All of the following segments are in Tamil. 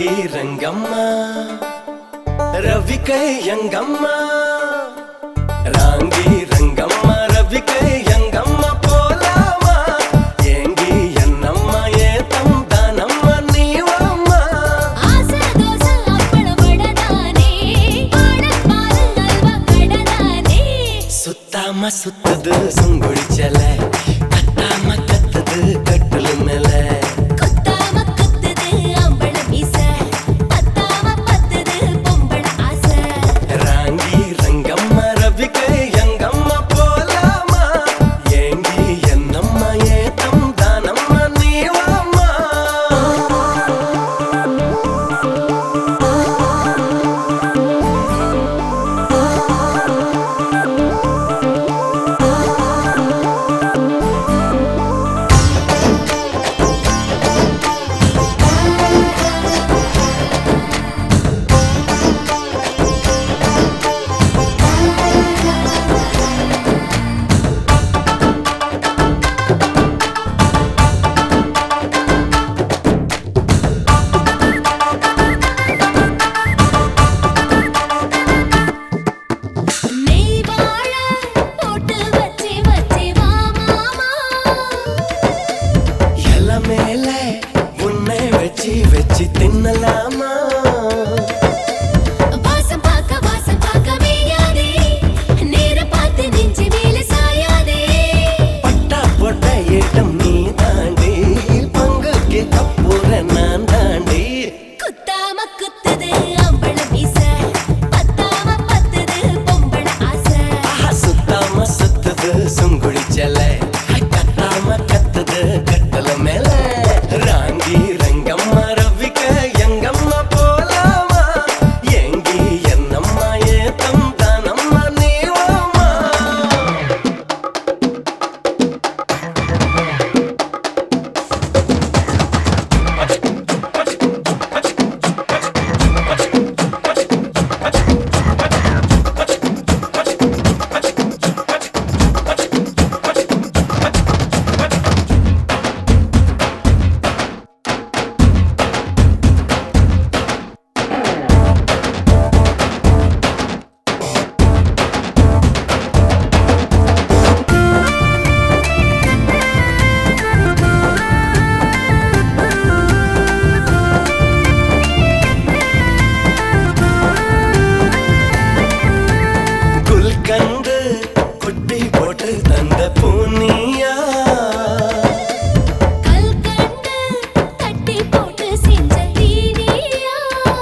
ராங்கி ரங்கம்மா ரவிக்கை எங்கம்மா ராங்கி ரங்கம்மா ரவிக்கை எங்கம்மா போலாமா ஏங்கி என்னம்மா ஏத்தம் தானம்மா நீவம்மா ஆசை தோசை அப்பளம் வடதானே ஆடப்பாரு அல்வா கடதானே சுத்தாம சுத்துது சுங்குடிச்சல கத்தாம கத்துது கட்டுலு மேல குத்தாம குத்துது அம்பள மீச பத்தாம பத்துது பொம்பள ஆசை ராங்கி ரங்கம்மா ரவிக்கை எங்கம்மா போலாமா ஏங்கி என்னம்மா ஏத்தம் தானம்மா நீவம்மா நெய் வாழ போட்டு வச்சி வச்சி வா மாமா எல மேல உன்னை வச்சு வச்சு தின்னலாமா வாசம் பார்க்க வாசம் பார்க்க மேயாதே நேரம் பார்த்து நெஞ்சு மேல சாயாதே பட்டா போட்ட ஏட்டம் நீ தாண்டி பங்கு கேட்க போற நான் தாண்டி குத்தாம குத்துது அம்பள மீச பத்தாம பத்துது பொம்பள ஆசை ஆஹா, சுத்தாம சுத்துது சுங்குடிச்சல கத்தாம கத்துது கட்டல மேல ராங்கி ரங்கம்மா ரவிக்க எங்கம்மா போலாமா ஏங்கி என்னம்மா ஏத்தம் தானம்மா நீவாமா குல்கந்து குட்டி போட்டு தந்த பூனியா கல்கண்டு கட்டி போட்டு செஞ்ச தீனியா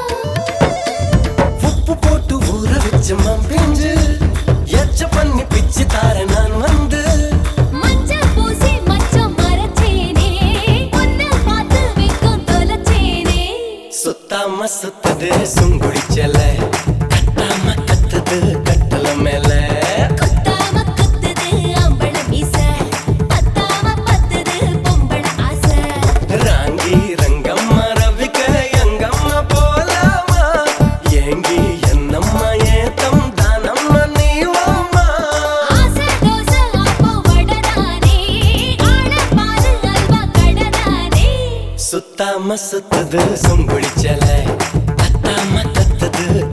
உப்பு போட்டு ஊற வச்ச மம்பிஞ்சு எச்ச பண்ணி பிச்சு தார நான் வந்து மஞ்ச பூசி மச்சம் மரச்சேனே உன்னை பார்த்து வெக்கம் தொலைச்சேனே சுத்தாம சுத்துது சுங்குடிச்சல கட்டாம கத்துது கட்டல மேல குத்தாம குத்துது அம்பள மீச பத்தாம பத்துது பொம்பள ஆசை ராங்கி ரங்கம்மா ரவிக்க எங்கம்மா போலாமா ஏங்கி என்னம்மா ஏத்தம் தானம்மா நீவாமா ஆசை தோசை அப்பம் வடதானே ஆடப்பாரு அல்வா கடதானே சுத்தாம சுத்துது சுங்குடிச்சல கத்தாம கத்துது